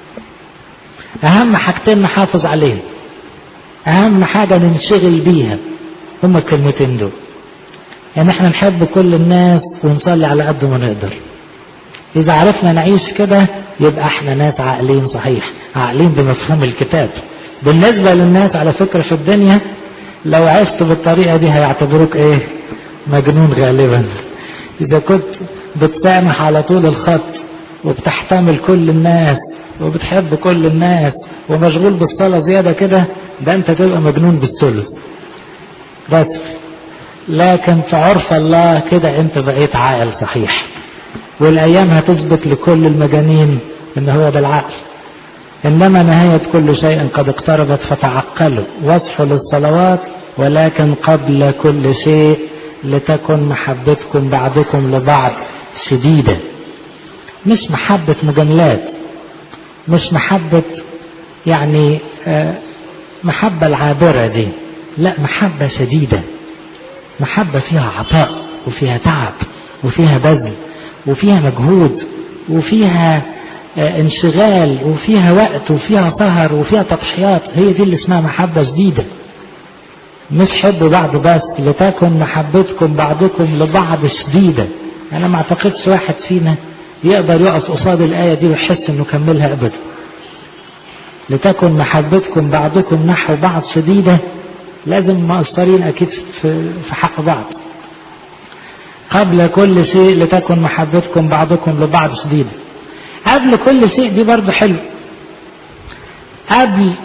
[SPEAKER 1] أهم حاجتين نحافظ عليهم أهم حاجة ننشغل بيها هما الكلمتين دول يعني احنا نحب كل الناس ونصلي على قد ما نقدر إذا عرفنا نعيش كده يبقى احنا ناس عاقلين صحيح عاقلين بمفهوم الكتاب بالنسبة للناس على فكرة في الدنيا لو عشت بالطريقة دي هيعتبروك ايه مجنون غالبا إذا كنت بتسامح على طول الخط وبتحتمل كل الناس وبتحب كل الناس ومشغول بالصلاة زيادة كده ده انت تبقى مجنون بالثلث بس لكن في عرف الله كده انت بقيت عاقل صحيح والايام هتثبت لكل المجانين ان هو ده العقل انما نهاية كل شيء قد اقتربت فتعقلوا واصحوا للصلوات ولكن قبل كل شيء لتكن محبتكم بعضكم لبعض شديدة مش محبة مجاملات مش محبة يعني محبة العابرة دي لا محبة شديدة محبة فيها عطاء وفيها تعب وفيها بذل وفيها مجهود وفيها انشغال وفيها وقت وفيها سهر وفيها تضحيات هي دي اللي اسمها محبة شديدة مش حب بعض بس لتكن محبتكم بعضكم لبعض شديدة أنا ما أعتقدش واحد فينا يقدر يقف قصاد الآية دي ويحس إنه كملها أبدا لتكن محبتكم بعضكم نحو بعض شديدة لازم مقصرين أكيد في, في حق بعض قبل كل شيء لتكن محبتكم بعضكم لبعض شديدة قبل كل شيء دي برضو حلو قبل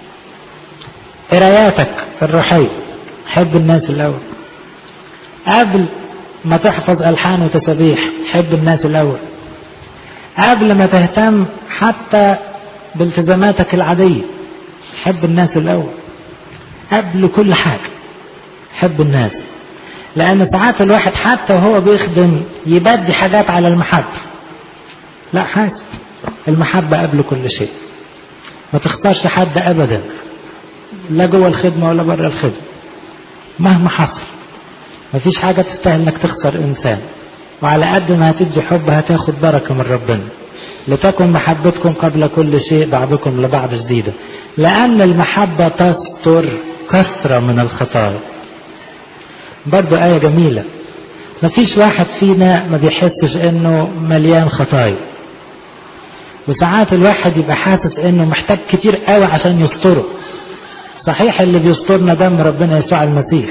[SPEAKER 1] قراياتك الروحية حب الناس الأول قبل ما تحفظ ألحان وتسابيح حب الناس الأول قبل ما تهتم حتى بالتزاماتك العادية حب الناس الأول قبل كل حاجة حب الناس لأن ساعات الواحد حتى وهو بيخدم يبدي حاجات على المحبة لا حاسب المحبة قبل كل شيء ما تختارش حد أبدا لا جوه الخدمة ولا بره الخدمة مهما حصل مفيش حاجة تستاهل انك تخسر انسان وعلى قد ما هتدي حب هتاخد بركة من ربنا لتكن محبتكم قبل كل شيء بعضكم لبعض جديدة لأن المحبة تستر كثرة من الخطايا برضو آية جميلة مفيش واحد فينا ما بيحسش انه مليان خطايا وساعات الواحد يبقى حاسس انه محتاج كتير قوي عشان يستره صحيح اللي بيسترنا دم ربنا يسوع المسيح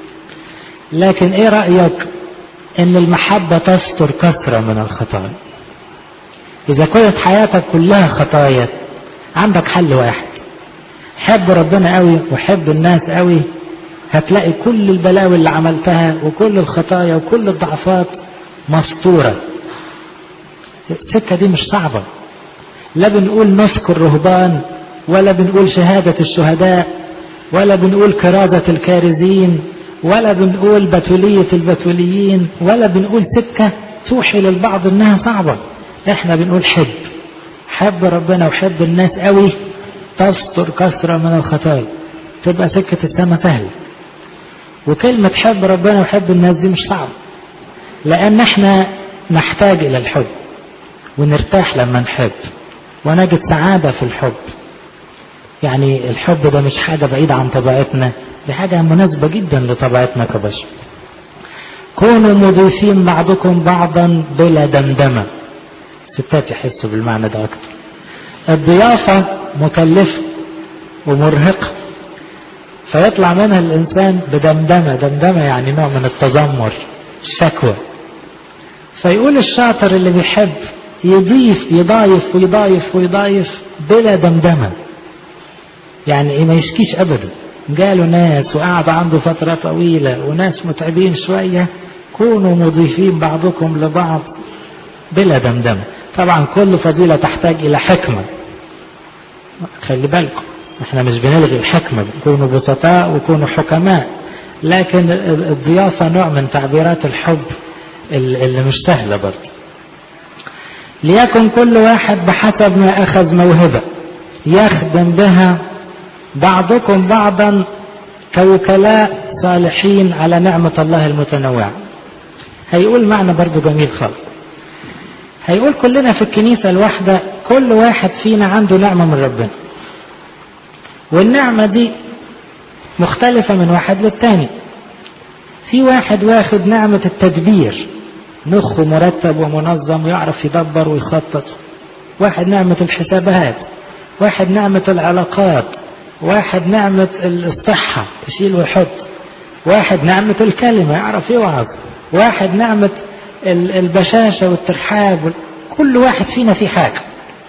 [SPEAKER 1] لكن ايه رأيك ان المحبة تستر كثرة من الخطايا اذا كانت حياتك كلها خطايا عندك حل واحد حب ربنا قوي وحب الناس قوي هتلاقي كل البلاوي اللي عملتها وكل الخطايا وكل الضعفات مستورة السكة دي مش صعبة لا بنقول نسك الرهبان ولا بنقول شهادة الشهداء ولا بنقول كرازة الكارزين ولا بنقول بتولية البتوليين ولا بنقول سكة توحي للبعض انها صعبة احنا بنقول حب حب ربنا وحب الناس قوي تستر كثرة من الخطايا تبقى سكة السماء سهلة وكلمة حب ربنا وحب الناس دي مش صعبة لأن احنا نحتاج إلى الحب ونرتاح لما نحب ونجد سعادة في الحب يعني الحب ده مش حاجة بعيدة عن طبيعتنا دي حاجة مناسبة جدا لطبيعتنا كبشر كونوا مضيفين بعضكم بعضا بلا دمدمة ستات يحسوا بالمعنى ده أكتر الضيافة مكلفة ومرهقة فيطلع منها الإنسان بدمدمة دمدمة يعني نوع من التذمر الشكوى فيقول الشاطر اللي بيحب يضيف يضايف ويضايف ويضايف بلا دمدمة يعني ايه ما يشكيش ابدا جاله ناس وقعد عنده فترة طويلة وناس متعبين شوية كونوا مضيفين بعضكم لبعض بلا دمدمة طبعا كل فضيلة تحتاج إلى حكمة خلي بالكم احنا مش بنلغي الحكمة كونوا بسطاء وكونوا حكماء لكن الضيافة نوع من تعبيرات الحب اللي مش سهلة برضه ليكن كل واحد بحسب ما أخذ موهبة يخدم بها بعضكم بعضا كوكلاء صالحين على نعمة الله المتنوعة هيقول معنى برضو جميل خالص هيقول كلنا في الكنيسة الواحدة كل واحد فينا عنده نعمة من ربنا والنعمة دي مختلفة من واحد للتاني في واحد واخد نعمة التدبير مخه مرتب ومنظم ويعرف يدبر ويخطط واحد نعمة الحسابات واحد نعمة العلاقات واحد نعمة الصحة يشيل ويحط واحد نعمة الكلمة يعرف يوعظ واحد نعمة البشاشة والترحاب كل واحد فينا في حاجة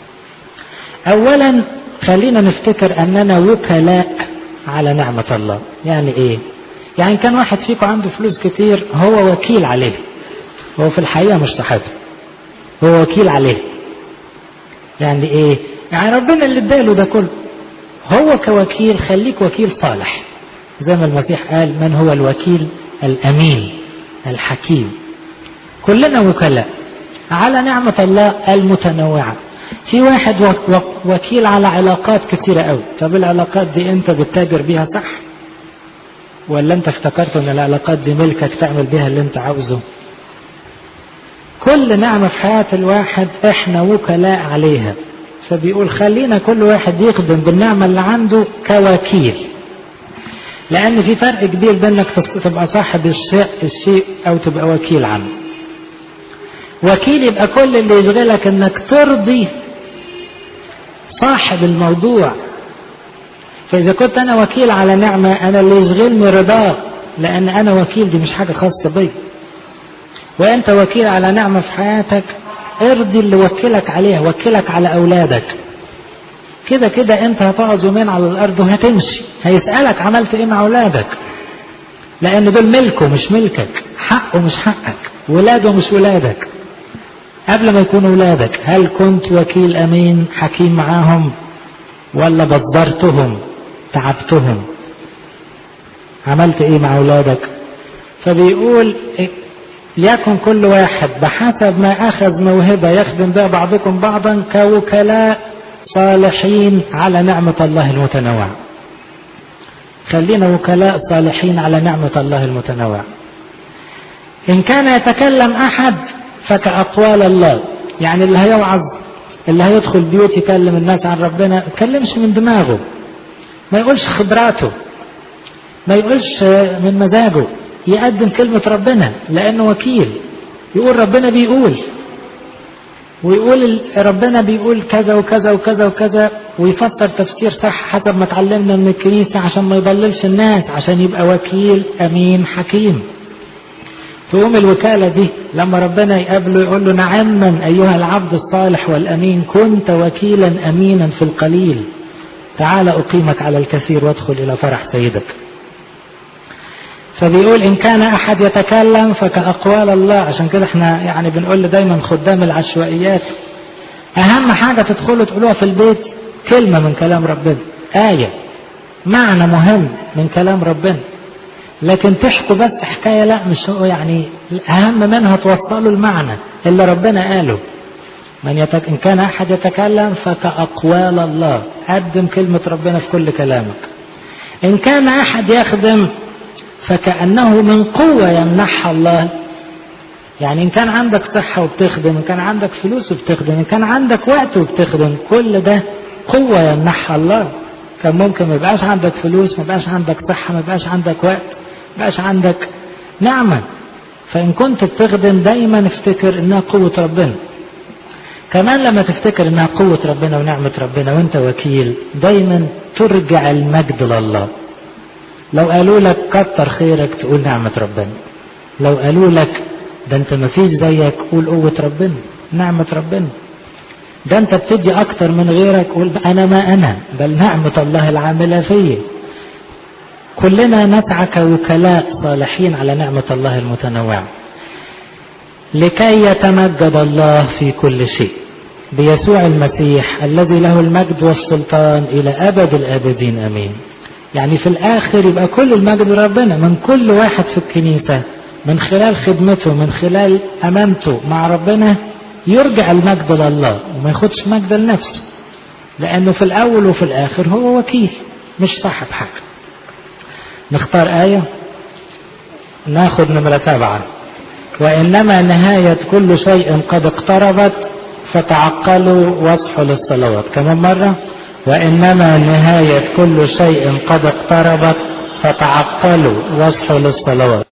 [SPEAKER 1] أولا خلينا نفتكر أننا وكلاء على نعمة الله يعني إيه يعني كان واحد فيكم عنده فلوس كتير هو وكيل عليه هو في الحقيقة مش صاحبها هو وكيل عليه يعني ايه يعني ربنا اللي اداله ده كله هو كوكيل خليك وكيل صالح زي ما المسيح قال من هو الوكيل الامين الحكيم كلنا وكلاء على نعمة الله المتنوعة في واحد وكيل على علاقات كتيرة قوي طب العلاقات دي انت بتتاجر بيها صح ولا انت افتكرت ان العلاقات دي ملكك تعمل بيها اللي انت عاوزه كل نعمة في حياة الواحد احنا وكلاء عليها فبيقول خلينا كل واحد يخدم بالنعمة اللي عنده كوكيل لأن في فرق كبير بين انك تبقى صاحب الشيء, الشيء أو تبقى وكيل عنه وكيل يبقى كل اللي يشغلك انك ترضي صاحب الموضوع فإذا كنت أنا وكيل على نعمة أنا اللي يشغلني رضاه لأن أنا وكيل دي مش حاجة خاصة بي وأنت وكيل على نعمة في حياتك ارضي اللي وكلك عليها وكلك على أولادك كده كده أنت هتقعد يومين على الأرض وهتمشي هيسألك عملت إيه مع أولادك لأن دول ملكه مش ملكك حقه مش حقك ولاده مش ولادك قبل ما يكونوا ولادك هل كنت وكيل أمين حكيم معاهم ولا بصدرتهم تعبتهم عملت ايه مع اولادك فبيقول ليكن كل واحد بحسب ما اخذ موهبة يخدم بها بعضكم بعضا كوكلاء صالحين على نعمة الله المتنوعة خلينا وكلاء صالحين على نعمة الله المتنوعة إن كان يتكلم أحد فكأقوال الله يعني اللي هيوعظ اللي هيدخل بيوت يكلم الناس عن ربنا ما يتكلمش من دماغه ما يقولش خبراته ما يقولش من مزاجه يقدم كلمة ربنا لأنه وكيل يقول ربنا بيقول ويقول ربنا بيقول كذا وكذا وكذا وكذا ويفسر تفسير صح حسب ما اتعلمنا من الكنيسة عشان ما يضللش الناس عشان يبقى وكيل أمين حكيم تقوم الوكالة دي لما ربنا يقابله يقول له نعما أيها العبد الصالح والأمين كنت وكيلا أمينا في القليل تعال أقيمك على الكثير وادخل إلى فرح سيدك فبيقول إن كان أحد يتكلم فكأقوال الله عشان كده احنا يعني بنقول دايما خدام العشوائيات أهم حاجة تدخلوا تقولوها في البيت كلمة من كلام ربنا آية معنى مهم من كلام ربنا لكن تحكوا بس حكاية لا مش هو يعني أهم منها توصلوا المعنى اللي ربنا قاله من يتك... إن كان أحد يتكلم فكأقوال الله قدم كلمة ربنا في كل كلامك إن كان أحد يخدم فكأنه من قوة يمنحها الله يعني إن كان عندك صحة وبتخدم إن كان عندك فلوس وبتخدم إن كان عندك وقت وبتخدم كل ده قوة يمنحها الله كان ممكن ما يبقاش عندك فلوس ما يبقاش عندك صحة ما يبقاش عندك وقت ما يبقاش عندك نعمة فإن كنت بتخدم دايما افتكر إنها قوة ربنا كمان لما تفتكر إنها قوة ربنا ونعمة ربنا وأنت وكيل دايما ترجع المجد لله لو قالوا لك كتر خيرك تقول نعمة ربنا لو قالوا لك ده انت ما فيش زيك قول قوة ربنا نعمة ربنا ده انت بتدي اكتر من غيرك قول انا ما انا بل نعمة الله العاملة فيا كلنا نسعى كوكلاء صالحين على نعمة الله المتنوعة لكي يتمجد الله في كل شيء بيسوع المسيح الذي له المجد والسلطان إلى أبد الآبدين أمين يعني في الآخر يبقى كل المجد ربنا من كل واحد في الكنيسة من خلال خدمته من خلال أمانته مع ربنا يرجع المجد لله وما ياخدش مجد لنفسه لأنه في الأول وفي الآخر هو وكيل مش صاحب حاجة نختار آية ناخد نمرة سبعة وإنما نهاية كل شيء قد اقتربت فتعقلوا واصحوا للصلوات كمان مرة وإنما نهاية كل شيء قد اقتربت فتعقلوا واصحوا للصلوات